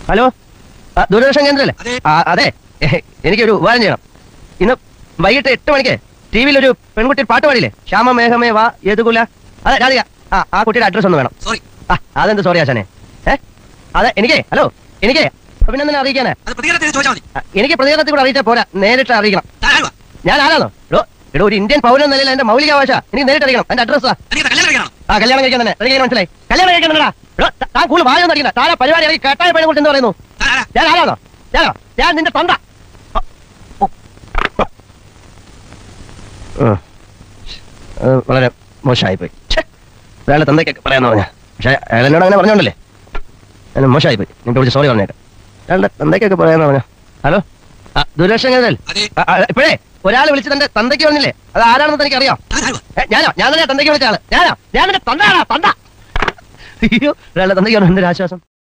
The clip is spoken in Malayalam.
ഹലോ ആ, ദൂരദർശൻ കേന്ദ്രല്ലേ അതെ. ആ, അതെ എനിക്കൊരു ഉപകാരം ചെയ്യണം ഇന്ന് വൈകിട്ട് എട്ട് മണിക്ക് ടി വിയിൽ ഒരു പെൺകുട്ടി പാട്ട് പാടിയില്ലേ ശ്യാമ മേഘമേ വാ ഏതുകുല അതെ രാധിക ആ ആ കുട്ടിയുടെ അഡ്രസ് ഒന്ന് വേണം സോറി ആ അതെന്ത് സോറി ആശാനെ ഏ അതെ എനിക്ക് ഹലോ എനിക്ക് അഭിനന്ദനെ അറിയിക്കാനാ അത് പ്രതികരണത്തിൽ ചോദിച്ചാൽ മതി ആ, എനിക്ക് പ്രതികരണത്തിൽ കൂടെ അറിയിച്ചാൽ പോരാ നേരിട്ട് അറിയിക്കണം താൻ ആരുവാ ഞാൻ ആരാണോ എടോ എടോ ഒരു ഇന്ത്യൻ പൗരൻ എന്ന നിലയിൽ എന്റെ മൗലികാവകാശ എനിക്ക് നേരിട്ട് അറിയിക്കണം എന്റെ അഡ്രസ്സാ എനിക്ക് കല്യാണം കഴിക്കണം ആ കല്യാണം കഴിക്കാൻ തന്നെ എനിക്ക് മനസ്സിലായി കല്യാണം കഴിക്കണടാ താൻ കൂടുതൽ വായൊന്നും അടിക്കണ്ട താൻ ആ പരിപാടി ഇറങ്ങി കേട്ടായ പഴം കുറിച്ച് എന്ത് പറയുന്നു താൻ ആരാ ഞാൻ ആരാണോ ഞാനോ ഞാൻ നിന്റെ തൊണ്ട വളരെ മോശമായിപ്പോയി അയാളുടെ തന്തയ്ക്കൊക്കെ പറയാന്ന് പറഞ്ഞ പക്ഷെ അയാൾ എന്നോട് അങ്ങനെ പറഞ്ഞോണ്ടല്ലേ ഞാൻ മോശമായിപ്പോയി നിന്റെ വിളിച്ച് സോറി പറഞ്ഞേക്കാം അയാളുടെ തന്തയ്ക്കൊക്കെ പറയാന്ന് പറഞ്ഞ ഹലോ ആ ദുരക്ഷൻ കരുതൽ അതെ ഇപ്പോഴേ ഒരാൾ വിളിച്ച് തന്റെ തന്തയ്ക്ക് പറഞ്ഞില്ലേ അത് ആരാണെന്ന് എനിക്ക് അറിയാം താൻ ആരുവാ ഏ, ഞാനോ ഞാൻ തന്നെ തന്തയ്ക്ക് വിളിച്ച ആള് ഞാനോ ഞാൻ നിന്റെ തന്തയാണോ തന്ത അയ്യോ ഒരാളുടെ തന്തയ്ക്ക് പറഞ്ഞു എന്തൊരു ആശ്വാസം